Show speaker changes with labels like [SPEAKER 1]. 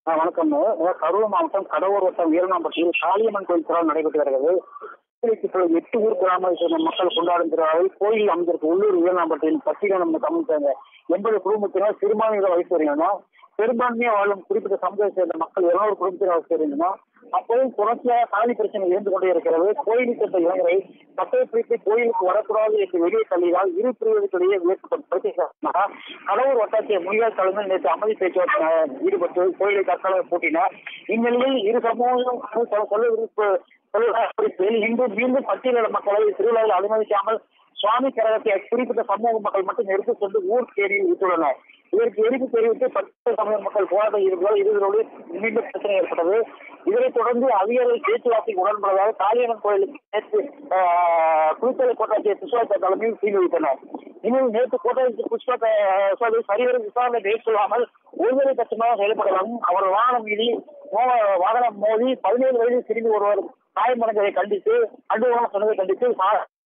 [SPEAKER 1] ஆ, வணக்கம் அதாவது கரூர் மாவட்டம் கடவுர் வட்டம் வீரநாம்பட்டியில் காளியம்மன் கோயில் திருவிழா நடைபெற்று வருகிறது கோயிலுக்கு இப்பொழுது எட்டு ஊர் கிராமத்தை சேர்ந்த மக்கள் கொண்டாடும் திருவிழாவை கோயில் அமைந்திருக்கு உள்ளூர் வீரநாம்பட்டியில் பட்டியல நம்ம தமிழ்ச்சாங்க எண்பது குடும்பத்தினர் சிறுபான்மையினர் வயசு வரீங்கன்னா பெரும்பான்மையா வாழும் குறிப்பிட்ட சமுதாயத்தை சேர்ந்த மக்கள் இருநூறு குடும்பத்தினர் வயசு வரீங்கன்னா அப்போதும் தொடர்ச்சியாக சாதி பிரச்சனை இருந்து கொண்டே இருக்கிறது கோயிலுக்கு சென்ற இளைஞரை பட்டை பிடித்து கோயிலுக்கு வரக்கூடாது என்று வெளியே தள்ளினால் இரு பிரிவுகளுக்கிடையே ஏற்பட்ட பிரச்சனை காரணமாக கடவுர் வட்டாட்சியர் முனியார் தலைமையில் நேற்று அமைதி பேச்சுவார்த்தை ஈடுபட்டு கோயிலை தற்கால பூட்டினார் இந்நிலையில் இரு சமூகம் சொல்ல- சொல்ல விருப்ப சொல்ல இன்று மீண்டும் பட்டியலிட மக்களை திருவிழாவில் அனுமதிக்காமல் சுவாமி கரகத்தை குறிப்பிட்ட சமூக மக்கள் மட்டும் எடுத்து சென்று ஊர் தேடி விட்டுள்ளனர் இதற்கு எதிர்ப்பு தெரிவித்து பட்டியல் சமூக மக்கள் போராட்டம் இருந்ததால் இதனோடு மீண்டும் பிரச்சனை ஏற்பட்டது இதனைத் தொடர்ந்து அதிகாரிகள் பேச்சுவார்த்தைக்கு உடன்படுவதாக காளியம்மன் கோயிலுக்கு நேற்று ஆஹ், குளித்தலை கோட்டாட்சியர் புஷ்பா தலைமையில் சீல் வைத்தனர் இன்னும் நேற்று கோட்டாட்சியர் புஷ்பா சொல்லி சரிவர விசாரணை மேற்கொள்ளாமல் ஒருவரை பட்சமாக செயல்படவும் அவர் வாகனம் மீறி மோ- வாகனம் மோதி பதினேழு வயதில் திரும்பி ஒருவர் காயமடைந்ததை கண்டித்து அண்டுவான சொன்னதை கண்டித்து சா-